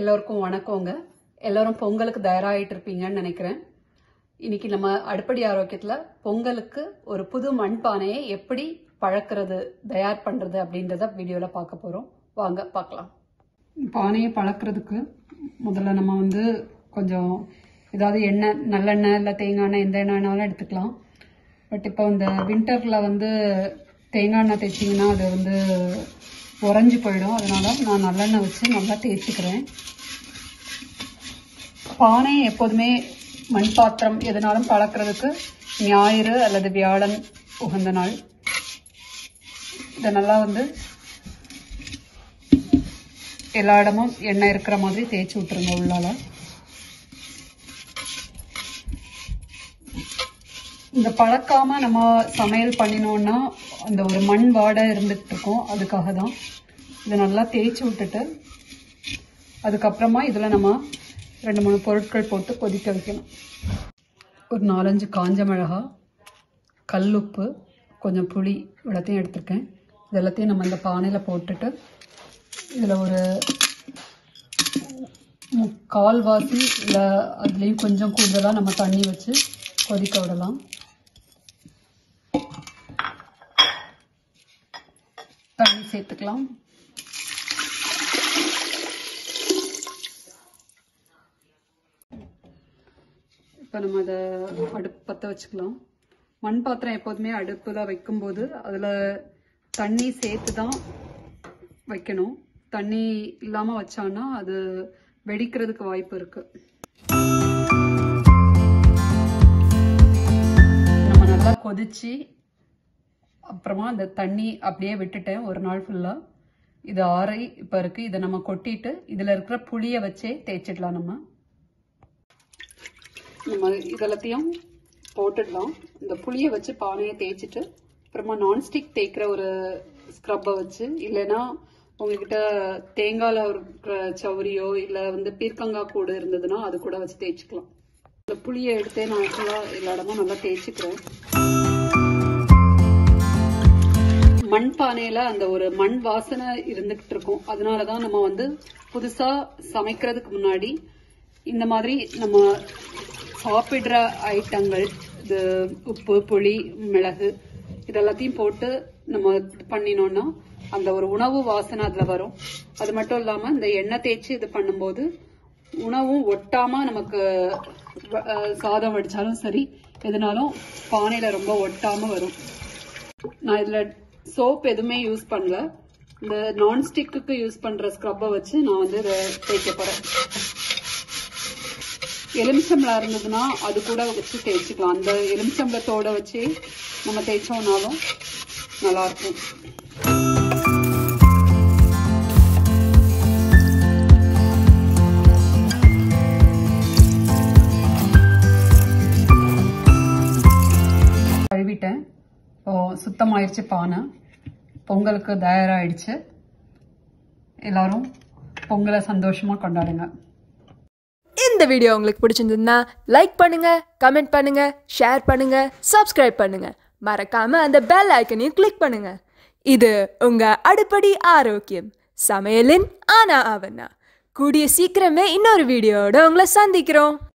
எல்லோருக்கும் வணக்கங்க எல்லாரும் பொங்கலுக்கு தயாராகிட்டு இருப்பீங்கன்னு நினைக்கிறேன் இன்னைக்கு நம்ம அடுப்படி ஆரோக்கியத்தில் பொங்கலுக்கு ஒரு புது மண்பானையை எப்படி பழக்கிறது தயார் பண்ணுறது அப்படின்றத வீடியோவில் பார்க்க போகிறோம் வாங்க பார்க்கலாம் பானையை பழக்கிறதுக்கு முதல்ல நம்ம வந்து கொஞ்சம் ஏதாவது எண்ணெய் நல்லெண்ணெய் இல்லை தேங்காய் எண்ணெய் எந்த எண்ணெய்னாலும் எடுத்துக்கலாம் பட் இப்போ இந்த வின்டரில் வந்து தேங்காய் எண்ணெய் தேய்ச்சிங்கன்னா அது வந்து உறைஞ்சி போயிடும் அதனால நான் நல்லெண்ணெய் வச்சு நல்லா தேய்ச்சிக்கிறேன் பானை எப்போதுமே மண் பாத்திரம் எதனாலும் பழக்கிறதுக்கு ஞாயிறு அல்லது வியாழன் உகந்த நாள் இதை நல்லா வந்து எல்லா இடமும் எண்ணெய் இருக்கிற மாதிரி தேய்ச்சி விட்டுருங்க உள்ளால இந்த பழக்காம நம்ம சமையல் பண்ணினோம்னா அந்த ஒரு மண் வாடை இருந்துகிட்டு இருக்கும் அதுக்காக தான் இதை நல்லா தேய்ச்சி விட்டுட்டு அதுக்கப்புறமா இதில் நம்ம ரெண்டு மூணு பொருட்கள் போட்டு கொதிக்க வைக்கணும் ஒரு நாலஞ்சு காஞ்ச மிளகா கல்லுப்பு கொஞ்சம் புளி எல்லாத்தையும் எடுத்திருக்கேன் இது எல்லாத்தையும் நம்ம இந்த பானையில் போட்டுட்டு இதில் ஒரு கால்வாசி இல்லை அதுலேயும் கொஞ்சம் கூடுதலாக நம்ம தண்ணி வச்சு கொதிக்க விடலாம் தண்ணி சேர்த்துக்கலாம் இப்போ நம்ம அதை அடுப்பு பற்ற வச்சுக்கலாம் மண் பாத்திரம் எப்போதுமே அடுப்பில் வைக்கும்போது அதில் தண்ணி சேர்த்து தான் வைக்கணும் தண்ணி இல்லாமல் வச்சான்னா அது வெடிக்கிறதுக்கு வாய்ப்பு இருக்குது நம்ம நல்லா கொதிச்சு அப்புறமா அந்த தண்ணி அப்படியே விட்டுட்டேன் ஒரு நாள் ஃபுல்லாக இது ஆறை இப்போ இருக்குது இதை நம்ம கொட்டிட்டு இதில் இருக்கிற புளியை வச்சே தேய்ச்சிடலாம் நம்ம நம்ம இதெல்லாத்தையும் போட்டுடலாம் இந்த புளியை வச்சு பானையை தேய்ச்சிட்டு அப்புறமா நான்ஸ்டிக் தேய்க்கிற ஒரு ஸ்க்ரப்பை வச்சு இல்லைன்னா உங்ககிட்ட தேங்காயில் இருக்கிற சௌரியோ இல்லை வந்து பீர்க்கங்காய் கூடு இருந்ததுன்னா அது கூட வச்சு தேய்ச்சிக்கலாம் இந்த புளியை எடுத்தே நான் ஃபுல்லாக எல்லா இடமும் நல்லா தேய்ச்சிக்கிறேன் மண் பானையில அந்த ஒரு மண் வாசனை இருந்துகிட்டு இருக்கும் அதனாலதான் நம்ம வந்து புதுசா சமைக்கிறதுக்கு முன்னாடி இந்த மாதிரி நம்ம சாப்பிடுற ஐட்டங்கள் இது உப்பு புளி மிளகு இதெல்லாத்தையும் போட்டு நம்ம இது பண்ணினோம்னா அந்த ஒரு உணவு வாசனை அதுல வரும் அது மட்டும் இல்லாம இந்த எண்ணெய் தேய்ச்சி இது பண்ணும்போது உணவும் ஒட்டாம நமக்கு அஹ், சாதம் வடிச்சாலும் சரி எதுனாலும் பானையில ரொம்ப ஒட்டாம வரும் நான் இதுல சோப் எதுவுமே யூஸ் பண்ணல இந்த நான்ஸ்டிக்கு யூஸ் பண்ற ஸ்க்ரப்பை வச்சு நான் வந்து இதை தேய்க்க போறேன் எலுமிச்சம்பளம் இருந்ததுன்னா அது கூட வச்சு தேய்ச்சிக்கலாம் அந்த எலுமிச்சம்பளத்தோட வச்சு நம்ம தேய்ச்சோம்னாலும் நல்லா இருக்கும் கழுவிட்டேன் இப்போ சுத்தமாயிருச்சு பானை பொங்கலுக்கு தயாராகிடுச்சு எல்லாரும் பொங்கலை சந்தோஷமா கொண்டாடுங்க இந்த வீடியோ உங்களுக்கு பிடிச்சிருந்ததுன்னா லைக் பண்ணுங்க கமெண்ட் பண்ணுங்க ஷேர் பண்ணுங்க சப்ஸ்கிரைப் பண்ணுங்க மறக்காம அந்த பெல் ஐக்கனையும் கிளிக் பண்ணுங்க இது உங்க அடுப்படி ஆரோக்கியம் சமையலின் ஆனா ஆவண்ணா கூடிய சீக்கிரமே இன்னொரு வீடியோவோட உங்களை சந்திக்கிறோம்